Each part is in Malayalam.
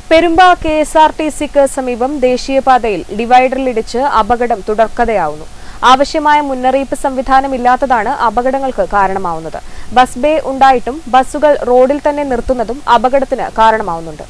Perumba K S R T സിക്ക് സമീപം ദേശീയപാതയിൽ ഡിവൈഡറിലിടിച്ച് അപകടം തുടർക്കഥയാവുന്നു ആവശ്യമായ മുന്നറിയിപ്പ് സംവിധാനമില്ലാത്തതാണ് അപകടങ്ങൾക്ക് കാരണമാവുന്നത് ബസ് ബേ ഉണ്ടായിട്ടും ബസ്സുകൾ റോഡിൽ തന്നെ നിർത്തുന്നതും അപകടത്തിന് കാരണമാവുന്നുണ്ട്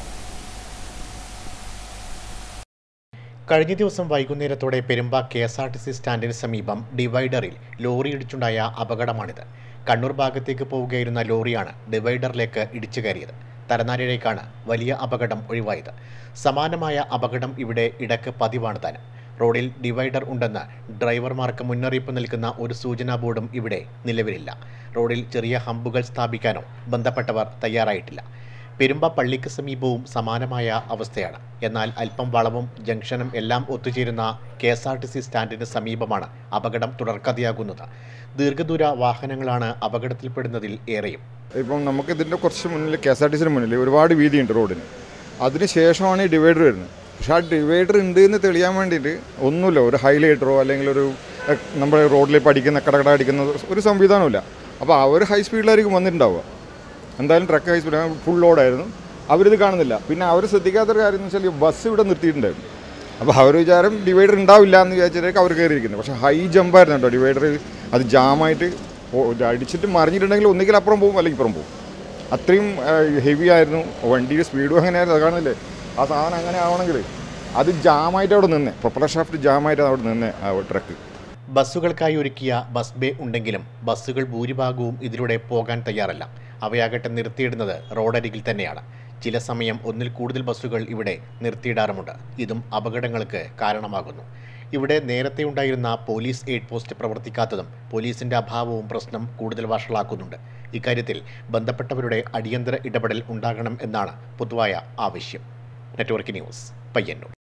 കഴിഞ്ഞ ദിവസം വൈകുന്നേരത്തോടെ Perumba K S R T C സ്റ്റാൻഡിന് സമീപം ഡിവൈഡറിൽ ലോറി ഇടിച്ചുണ്ടായ അപകടമാണിത് കണ്ണൂർ ഭാഗത്തേക്ക് പോവുകയായിരുന്ന ലോറിയാണ് ഡിവൈഡറിലേക്ക് ഇടിച്ചു കയറിയത് തലനാരിഴേക്കാണ് വലിയ അപകടം ഒഴിവായത് സമാനമായ അപകടം ഇവിടെ ഇടക്ക് പതിവാണ് താനും റോഡിൽ ഡിവൈഡർ ഉണ്ടെന്ന് ഡ്രൈവർമാർക്ക് മുന്നറിയിപ്പ് നൽകുന്ന ഒരു സൂചനാ ബോർഡും ഇവിടെ നിലവിലില്ല റോഡിൽ ചെറിയ ഹമ്പുകൾ സ്ഥാപിക്കാനോ ബന്ധപ്പെട്ടവർ തയ്യാറായിട്ടില്ല പെരുമ്പ പള്ളിക്ക് സമീപവും സമാനമായ അവസ്ഥയാണ് എന്നാൽ അല്പം വളവും ജംഗ്ഷനും എല്ലാം ഒത്തുചേരുന്ന K S R T C സ്റ്റാൻഡിന് സമീപമാണ് അപകടം തുടർക്കഥയാകുന്നത് ദീർഘദൂര വാഹനങ്ങളാണ് അപകടത്തിൽപ്പെടുന്നതിൽ ഏറെയും ഇപ്പം നമുക്ക് ഇതിൻ്റെ കുറച്ച് മുന്നിൽ കെ എസ് ആർ ടി സിന് മുന്നിൽ ഒരുപാട് വീതിയുണ്ട് റോഡിന് അതിന് ശേഷമാണ് ഈ ഡിവൈഡർ വരുന്നത് പക്ഷേ ആ ഡിവൈഡർ ഉണ്ട് എന്ന് തെളിയാൻ വേണ്ടിയിട്ട് ഒന്നുമില്ല ഒരു ഹൈലൈറ്ററോ അല്ലെങ്കിൽ ഒരു എഹ്, നമ്മുടെ റോഡിൽ പഠിക്കുന്ന കടകട അടിക്കുന്ന ഒരു സംവിധാനമില്ല അപ്പോൾ അവർ ഹൈ സ്പീഡിലായിരിക്കും വന്നിട്ടുണ്ടാവുക എന്തായാലും ട്രക്ക് ഹൈ സ്പീഡ് ഫുൾ ലോഡായിരുന്നു അവരിത് കാണുന്നില്ല പിന്നെ അവർ ശ്രദ്ധിക്കാത്തൊരു കാര്യം എന്ന് വെച്ചാൽ ഈ ബസ് ഇവിടെ നിർത്തിയിട്ടുണ്ടായിരുന്നു അപ്പോൾ അവർ വിചാരം ഡിവൈഡർ ഉണ്ടാവില്ല എന്ന് വിചാരിച്ചിട്ടേക്ക് അവർ കയറിയിരിക്കുന്നത് പക്ഷേ ഹൈ ജമ്പായിരുന്നു കേട്ടോ ഡിവൈഡർ അത് ജാമായിട്ട് പോ- അടിച്ചിട്ട് മറിഞ്ഞിട്ടുണ്ടെങ്കിൽ ഒന്നുകിൽ അപ്പുറം പോകും അല്ലെങ്കിൽ ഇപ്പുറം പോകും അത്രയും ഹെവി ആയിരുന്നു വണ്ടിയുടെ സ്പീഡും അങ്ങനെയായിരുന്നു അത് കാണില്ലേ ആ സാധനം അങ്ങനെ ആവണമെങ്കിൽ അത് ജാമായിട്ട് അവിടെ നിന്നേ പ്രൊപ്പലർ ഷാഫ്റ്റ് ജാമായിട്ട് അവിടെ നിന്നേ ആ ട്രക്ക് ബസ്സുകൾക്കായി ഒരുക്കിയ ബസ് ബേ ഉണ്ടെങ്കിലും ബസ്സുകൾ ഭൂരിഭാഗവും ഇതിലൂടെ പോകാൻ തയ്യാറല്ല അവയാകട്ടെ നിർത്തിയിടുന്നത് റോഡരികിൽ തന്നെയാണ് ചില സമയം ഒന്നിൽ കൂടുതൽ ബസ്സുകൾ ഇവിടെ നിർത്തിയിടാറുമുണ്ട് ഇതും അപകടങ്ങൾക്ക് കാരണമാകുന്നു ഇവിടെ നേരത്തെ ഉണ്ടായിരുന്ന പോലീസ് എയ്ഡ് പോസ്റ്റ് പ്രവർത്തിക്കാത്തതും പോലീസിന്റെ അഭാവവും പ്രശ്നം കൂടുതൽ വഷളാക്കുന്നുണ്ട് ഇക്കാര്യത്തിൽ ബന്ധപ്പെട്ടവരുടെ അടിയന്തര ഇടപെടൽ ഉണ്ടാകണം എന്നാണ് പൊതുവായ ആവശ്യം നെറ്റ്വർക്ക് ന്യൂസ് പയ്യന്നൂർ